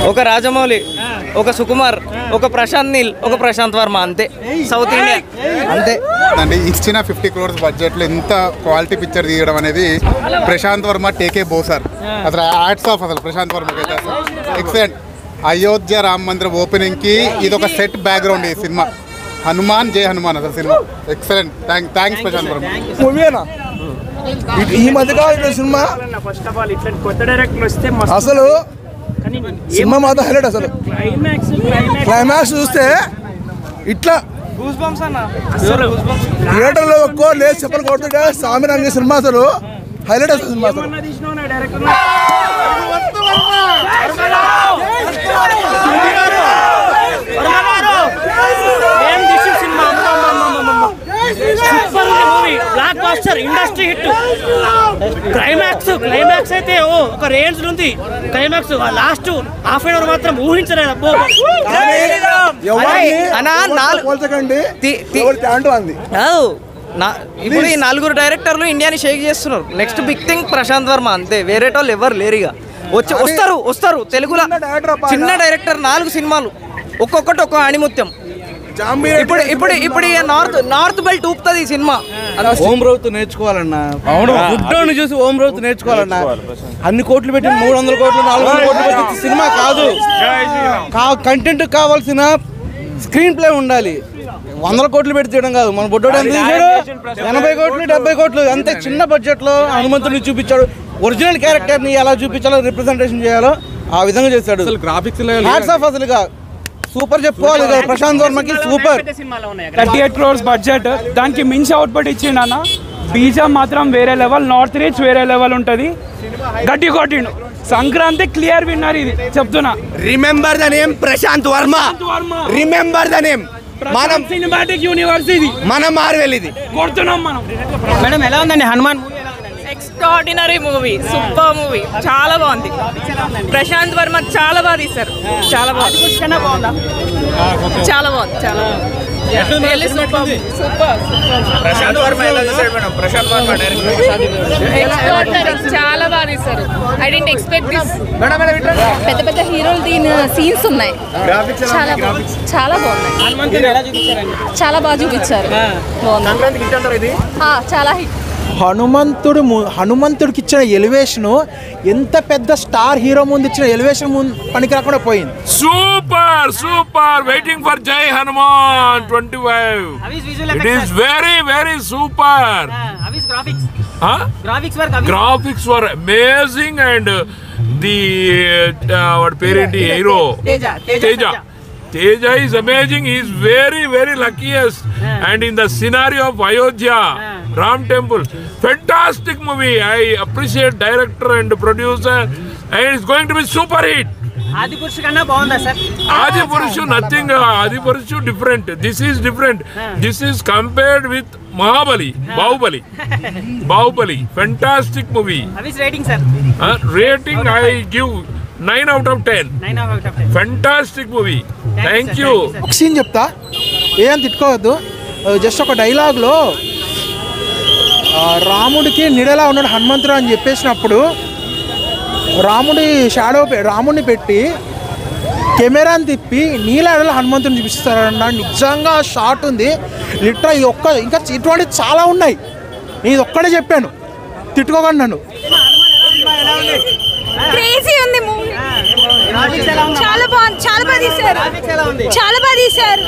ఒక రాజమౌళి ఒక సుకుమార్ ఒక ప్రశాంత్ నీల్ ఒక ప్రశాంత్ వర్మ అంతే సౌత్ ఇండియా అంతే అండి ఇచ్చిన ఫిఫ్టీ క్రోర్స్ బడ్జెట్లో ఇంత క్వాలిటీ పిక్చర్ తీయడం అనేది ప్రశాంత్ వర్మ టేకే బోసార్ అసలు యాడ్స్ ఆఫ్ అసలు ప్రశాంత్ వర్మకి అయితే అసలు ఎక్సలెంట్ అయోధ్య రామ మందిరం ఓపెనింగ్కి ఇది ఒక సెట్ బ్యాక్గ్రౌండ్ ఈ సినిమా హనుమాన్ జై హనుమాన్ అసలు cinema excellent thank thanks Prashanth Varma మూవీనా ఈ మధ్య కాలం సినిమా ఫస్ట్ ఆఫ్ ఆల్ ఇట్లాంటి కొత్త డైరెక్టర్ వస్తే మస్తు అసలు కానీ సినిమా మాత్రం హైలైట్ అసలు క్లైమాక్స్ క్లైమాక్స్ క్లైమాక్స్ చూస్తే ఇట్లా అసలు థియేటర్లో ఒక్కో లేదు చెప్పలు కొడుతుంటే సామి రంగ సినిమా అసలు హైలైట్ అసలు సినిమా అసలు ఏమన్నా తీసినావు నా డైరెక్టర్ ఏం తీసి సినిమా సూపర్ ఉంది movie blockbuster industry hit climax climax అయితే ఓ ఒక రేంజ్ ఉంది climax last half an hour మాత్రం ఊహించలేదు అబ్బో ఎవరిని అన్నా, నాలుగు- పోల్చకండి తి- తి- ఎవరి టాలెంట్ అంది కాదు నా ఇప్పుడు ఈ నలుగురు డైరెక్టర్లు ఇండియాని షేక్ చేస్తున్నారు next big thing Prashanth Varma అంతే వేరే వాళ్ళు ఎవరు లేరు ఇక వచ్చి వస్తారు వస్తారు తెలుగులో చిన్న director అబ్బా. చిన్న డైరెక్టర్ నాలుగు సినిమాలు ఒక్కొక్కటి ఒక్క ఆణిముత్యం జాంబీ ఇప్పుడు ఇప్పుడు ఇప్పుడు ఇక నార్త్ నార్త్ బెల్ట్ ఊపుతుంది ఈ సినిమా ఓం రౌత్ నేర్చుకోవాలన్నా అవును ఫుడ్ చూసి ఓం రౌత్ నేర్చుకోవాలన్నా అన్ని కోట్లు పెట్టి మూడు వందల కోట్లు నాలుగు వందల కోట్లు పెట్టి సినిమా కాదు కంటెంట్ కావాల్సిన స్క్రీన్ ప్లే ఉండాలి వందల కోట్లు పెట్టి తీయడం కాదు మన బొడ్డోడు ఎంత తీసాడు ఎనభై కోట్లు డెబ్బై కోట్లు అంతే చిన్న బడ్జెట్ లో హనుమంతుడిని చూపించాడు ఒరిజినల్ క్యారెక్టర్ ని ఎలా చూపించాలో రిప్రజెంటేషన్ చేయాలో ఆ విధంగా చేశాడు గ్రాఫిక్స్ హ్యాట్స్ ఆఫ్ అసలుగా సూపర్ చెప్పుకోవాలి కదా ప్రశాంత్ వర్మకి సూపర్ సినిమాలో ఉన్నాయి థర్టీ ఎయిట్ క్రోర్స్ బడ్జెట్ దానికి మించి అవుట్పుట్ ఇచ్చిండు అన్న బీజం మాత్రం వేరే లెవెల్ నార్త్ రీచ్ వేరే లెవెల్ ఉంటుంది గట్టి కొట్టిండు సంక్రాంతి క్లియర్ విన్నర్ ఇది చెప్తున్నా remember the name Prashanth Varma remember the name మనం సినిమాటిక్ యూనివర్స్ ఇది మన మార్వెల్ ఇది కొడుతున్నాం మనం మేడం ఎలా ఉందండి Hanuman movie extraordinary movie super movie చాలా బాగుంది ప్రశాంత్ వర్మ చాలా బాగా తీశారు చాలా బాగుంది బాగుందా చాలా బాగుంది చాలా బాగుంది Really super. Super, Extraordinary. చాలా బాగా తీశారు ఐ డెంట్ ఎక్స్పెక్ట్ దిస్ పెద్ద పెద్ద హీరోలు దీని సీన్స్ ఉన్నాయి చాలా బాగుంది చాలా బాగున్నాయి చాలా బాగా చూపించారు బాగుంది ఆ, చాలా హిట్ హనుమంతుడు ము- హనుమంతుడికి ఇచ్చిన ఎలివేషన్ ఎంత పెద్ద స్టార్ హీరో ముందు ఇచ్చిన ఎలివేషన్ ముందు పనికి రాకుండా పోయింది super super waiting for Jai Hanuman twenty five it is very very super graphics graphics work graphics work amazing and the వాడి పేరేంటి hero Teja, Teja, Teja Teja. Teja is amazing is very very luckiest and in the scenery of Ayodhya Ram temple fantastic movie I appreciate director and producer and it's going to be super hit Adipurush కన్నా బాగుందా sir Adipurush nothing Adipurush different this is different this is compared with Mahabali Baahubali Baahubali fantastic movie అవిస్ rating sir rating I give nine out of ten nine out of ten fantastic movie thank you ఒక scene చెప్తా ఏం తిట్టుకోవద్దు just ఒక డైలాగ్లో ఆ, రాముడికి నీడలా ఉన్నాడు హనుమంతుడు అని చెప్పేసినప్పుడు రాముడి షాడో పె- రాముడిని పెట్టి కెమెరాని తిప్పి నీళ్ళలో హనుమంతుని చూపిస్తారన్న నిజంగా షాట్ ఉంది లిటరల్ ఈ ఒక్క ఇంకా ఇటువంటి చాలా ఉన్నాయి నేను ఇది ఒక్కడే చెప్పాను తిట్టుకోకండి నన్ను క్రేజీ ఉంది మూవీ చాలా బాగుంది చాలా బాగా తీశారు చాలా బాగా తీశారు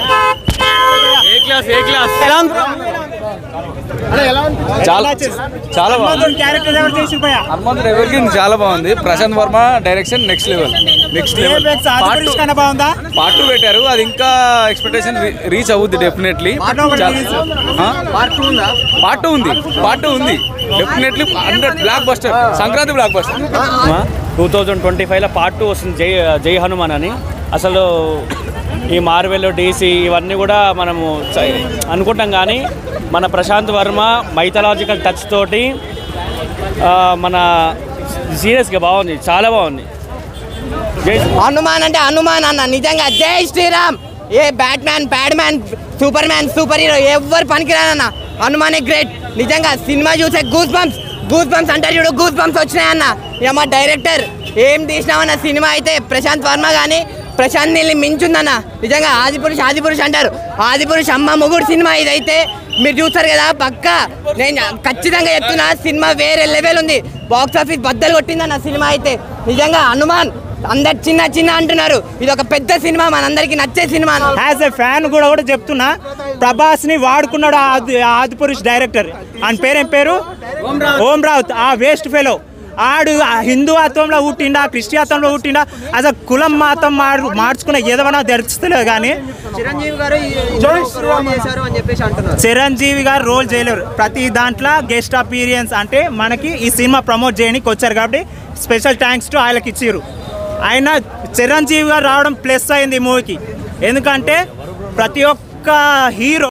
చాలా చాలా బాగుంది క్యారెక్టర్ ఎవరు చేసి పోయా హనుమంతుడు ఎవరికి చాలా బాగుంది Prashanth Varma direction next level next level part two కన్నా బాగుందా పార్ట్ టూ పెట్టారు అది ఇంకా ఎక్స్పెక్టేషన్ రీచ్ అవుద్ది డెఫినెట్లీ పార్ట్ టూ ఉంది పార్ట్ టూ ఉంది definitely hundred blockbuster Sankranti blockbuster two thousand twenty ఫైవ్లో పార్ట్ టూ వస్తుంది జై జై హనుమాన్ అని అసలు ఈ మార్వెల్ డీసీ ఇవన్నీ కూడా మనము చ- అనుకుంటాం కానీ మన ప్రశాంత్ వర్మ మైథలాజికల్ టచ్ తోటి ఆ, మన సీరియస్గా బాగుంది చాలా బాగుంది జై హనుమాన్ అంటే హనుమాన్ అన్న నిజంగా జై శ్రీరామ్ ఏ Batman bad man Superman superhero ఎవరు పనికిరానన్న హనుమానే గ్రేట్ నిజంగా సినిమా చూసే గూస్ బంప్స్ గూస్ బంప్స్ అంటారు చూడు గూస్ బంప్స్ వచ్చినాయన్న ఇక మా డైరెక్టర్ ఏం తీసినామన్న సినిమా అయితే ప్రశాంత్ వర్మ కానీ ప్రశాంత్ నీళ్ళని మించుందన్న నిజంగా ఆదిపురుష్ ఆదిపురుష్ అంటారు ఆదిపురుష్ అమ్మ మొగుడు సినిమా ఇదైతే మీరు చూస్తారు కదా పక్క నేను ఖచ్చితంగా చెప్తున్నా సినిమా వేరే లెవెల్ ఉంది బాక్స్ ఆఫీస్ బద్దలు కొట్టిందన్న సినిమా అయితే నిజంగా హనుమాన్ అందరు చిన్న చిన్న అంటున్నారు ఇది ఒక పెద్ద సినిమా మనందరికి నచ్చే సినిమా యాజ్ ఎ ఫ్యాన్ కూడా కూడా చెప్తున్నా ప్రభాస్ ని వాడుకున్నాడు ఆది ఆదిపురుష్ డైరెక్టర్ ఆయన పేరేం పేరు ఓం రావుత్ ఆ వేస్ట్ ఫెలో ఆడు ఆ హిందూత్వంలో పుట్టిండా క్రిస్టియత్వంలో పుట్టిండా అసలు కులం మాతం మాడు మార్చుకున్న ఏదైనా తెలుస్తలేదు కానీ చిరంజీవి గారు చేశారు అని చెప్పేసి అంటున్నారు చిరంజీవి గారు రోల్ చేయలేరు ప్రతి దాంట్లో గెస్ట్ అపీరియన్స్ అంటే మనకి ఈ సినిమా ప్రమోట్ చేయడానికి వచ్చారు కాబట్టి స్పెషల్ థ్యాంక్స్ టు ఆయనకి ఇచ్చిర్రు ఆయన చిరంజీవి గారు రావడం ప్లస్ అయింది ఈ మూవీకి ఎందుకంటే ప్రతి ఒక్క హీరో